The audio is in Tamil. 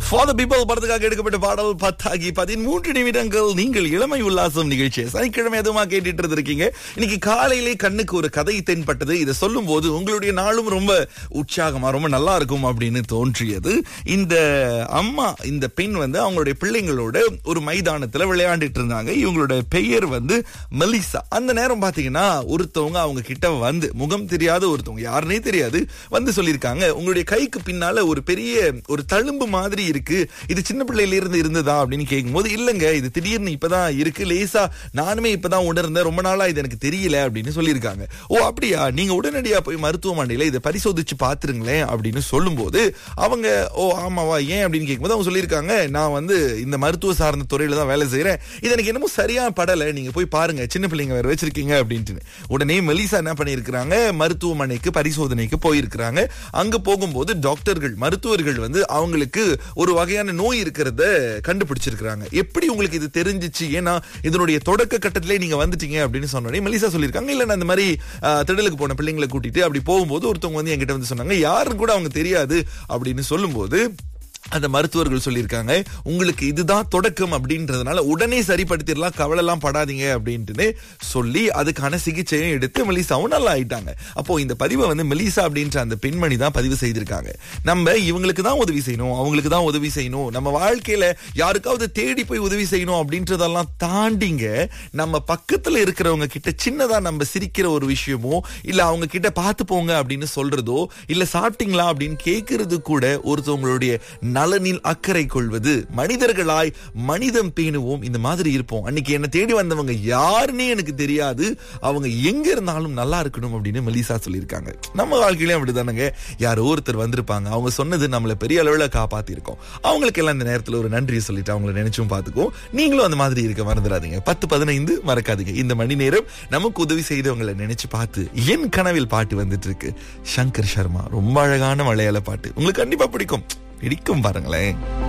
ஃபார் பீப்பிள் படத்துக்காக எடுக்கப்பட்ட பாடல் பத்தாகி பதிமூன்று நிமிடங்கள் நீங்கள் இளமை உல்லாசம் நிகழ்ச்சியை சனிக்கிழமை எதுவுமா கேட்டுட்டு இருந்திருக்கீங்க இன்னைக்கு காலையிலே கண்ணுக்கு ஒரு கதை தென்பட்டது இதை சொல்லும் போது உங்களுடைய நாளும் ரொம்ப உற்சாகமா ரொம்ப நல்லா இருக்கும் அப்படின்னு தோன்றியது இந்த அம்மா இந்த பெண் வந்து அவங்களுடைய பிள்ளைங்களோட ஒரு மைதானத்துல விளையாண்டுட்டு இருந்தாங்க இவங்களோட பெயர் வந்து மெலிசா அந்த நேரம் பாத்தீங்கன்னா ஒருத்தவங்க அவங்க கிட்ட வந்து முகம் தெரியாத ஒருத்தவங்க யாருன்னே தெரியாது வந்து சொல்லியிருக்காங்க உங்களுடைய கைக்கு பின்னால ஒரு பெரிய ஒரு தழும்பு மாதிரி இருக்கு இது சின்ன பிள்ளையில இருந்து இருந்ததா அப்படின்னு கேட்கும்போது இல்லங்க இது திடீர்னு இப்பதான் இருக்கு லேசா நானுமே இப்பதான் உணர்ந்தேன் ரொம்ப நாளா இது எனக்கு தெரியல அப்படின்னு சொல்லியிருக்காங்க ஓ அப்படியா நீங்க உடனடியா போய் மருத்துவமனையில இதை பரிசோதிச்சு பாத்துருங்களேன் அப்படின்னு சொல்லும்போது அவங்க ஓ ஆமாவா ஏன் அப்படின்னு கேட்கும்போது அவங்க சொல்லியிருக்காங்க நான் வந்து இந்த மருத்துவ சார்ந்த துறையில தான் வேலை செய்யறேன் இது எனக்கு என்னமோ சரியா படல நீங்க போய் பாருங்க சின்ன பிள்ளைங்க வேற வச்சிருக்கீங்க அப்படின்ட்டு உடனே மெலிசா என்ன பண்ணியிருக்கிறாங்க மருத்துவமனைக்கு பரிசோதனைக்கு போயிருக்கிறாங்க அங்க போகும்போது டாக்டர்கள் மருத்துவர்கள் வந்து அவங்களுக்கு ஒரு வகையான நோய் இருக்கிறத கண்டுபிடிச்சிருக்கிறாங்க எப்படி உங்களுக்கு இது தெரிஞ்சிச்சு ஏன்னா இதனுடைய தொடக்க கட்டத்திலே நீங்க வந்துட்டீங்க அப்படின்னு சொன்னோடனே மெலிசா சொல்லியிருக்காங்க இல்ல நான் இந்த மாதிரி ஆஹ், திடலுக்கு போன பிள்ளைங்களை கூட்டிட்டு அப்படி போகும்போது ஒருத்தவங்க வந்து என்கிட்ட வந்து சொன்னாங்க யாருன்னு கூட அவங்க தெரியாது அப்படின்னு சொல்லும்போது அந்த மருத்துவர்கள் சொல்லியிருக்காங்க உங்களுக்கு இதுதான் தொடக்கம் அப்படின்றதுனால உடனே சரிப்படுத்திடலாம் கவலைலாம் படாதீங்க அப்படின்ட்டு சொல்லி அதுக்கான சிகிச்சையும் எடுத்து மெலிசாவும் நல்லா ஆயிட்டாங்க அப்போ இந்த பதிவை வந்து மெலிசா அப்படின்ற அந்த பெண்மணி தான் பதிவு செய்திருக்காங்க நம்ம இவங்களுக்கு தான் உதவி செய்யணும் அவங்களுக்கு தான் உதவி செய்யணும் நம்ம வாழ்க்கையில யாருக்காவது தேடி போய் உதவி செய்யணும் அப்படின்றதெல்லாம் தாண்டிங்க நம்ம பக்கத்துல இருக்கிறவங்க கிட்ட சின்னதா நம்ம சிரிக்கிற ஒரு விஷயமோ இல்ல அவங்க கிட்ட பார்த்து போங்க அப்படின்னு சொல்றதோ இல்ல சாப்பிட்டீங்களா அப்படின்னு கேட்கறது கூட ஒருத்தவங்களுடைய நலனில் அக்கறை கொள்வது மனிதர்களாய் மனிதம் பேணுவோம் இந்த மாதிரி இருப்போம் அன்னைக்கு என்ன தேடி வந்தவங்க யாருன்னே எனக்கு தெரியாது அவங்க எங்க இருந்தாலும் நல்லா இருக்கணும் அப்படின்னு மெலிசா சொல்லியிருக்காங்க நம்ம வாழ்க்கையிலும் அப்படிதானங்க யாரோ ஒருத்தர் வந்திருப்பாங்க அவங்க சொன்னது நம்மள பெரிய அளவுல காப்பாத்தி இருக்கோம் அவங்களுக்கு எல்லாம் இந்த நேரத்துல ஒரு நன்றியை சொல்லிட்டு அவங்கள நினைச்சும் பாத்துக்குவோம் நீங்களும் அந்த மாதிரி இருக்க மறந்துடாதீங்க பத்து பதினைந்து மறக்காதீங்க இந்த மணி நேரம் நமக்கு உதவி செய்தவங்களை நினைச்சு பார்த்து என் கனவில் பாட்டு வந்துட்டு இருக்கு சங்கர் சர்மா ரொம்ப அழகான மலையாள பாட்டு உங்களுக்கு கண்டிப்பா பிடிக்கும் பிடிக்கும் பாருங்களேன்